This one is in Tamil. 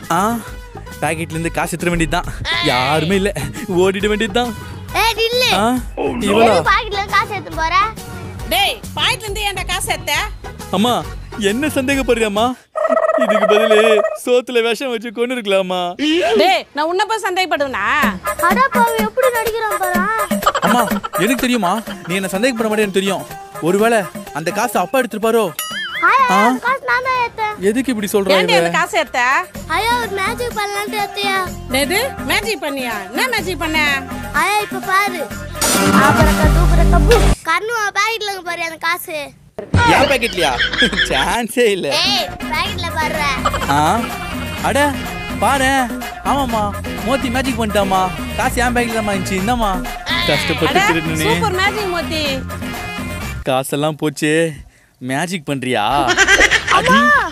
ஆ பாக்கெட்ல இருந்து காசு எடுத்துட வேண்டியதுதான் யாருமே இல்ல ஓடிட வேண்டியதுதான் ஏய் நில்லு ஆ இவளா எதுக்கு பாக்கெட்ல காசு எடுத்து போற டேய் பாயிண்ட்ல இருந்து ஏன்டா காசு எடுத்த அம்மா என்ன சந்தேகப்படுறியாம்மா இதுக்கு பதிலு சோத்துல விஷம் வச்சு கொண்டு இருக்கலாமா டேய் நான் உன்னை போய் சந்தேகப்படுவேனா அட பாவி எப்படி நடிக்கிறான் பாரு அம்மா எனக்கு தெரியுமா நீ என்ன சந்தேகப்பட மாட்டேன்னு தெரியும் ஒருவேளை அந்த காசு அப்பா எடுத்துருப்பாரோ ஆயா ஆ? அந்த காசு நான் தான் எடுத்தேன் எதுக்கு இப்படி சொல்ற ஏன்டி இவ? அந்த காசு எடுத்த ஐயா ஒரு மேஜிக் பண்ணலான்ட்டு எடுத்தியா நேது மேஜிக் பண்ணியா என்ன மேஜிக் பண்ண ஐயா இப்ப பாரு ஆபரக்கா தூபரக்கா பூ கண்ணு பாக்கெட்ல இருக்கு பாரு அந்த காசு என் பாக்கெட்லயா சான்ஸே இல்ல ஏய் பாக்கெட்ல பாரு ஆ அட பாரு ஆமாம்மா மோத்தி மேஜிக் பண்ணிட்டாமா காசு என் பேக்ல தான் இருந்துச்சு இந்தாம்மா கஷ்டப்பட்டு அட திருடுனே சூப்பர் மேஜிக் மோத்தி காசெல்லாம் போச்சு மேஜிக் பண்றியா அடி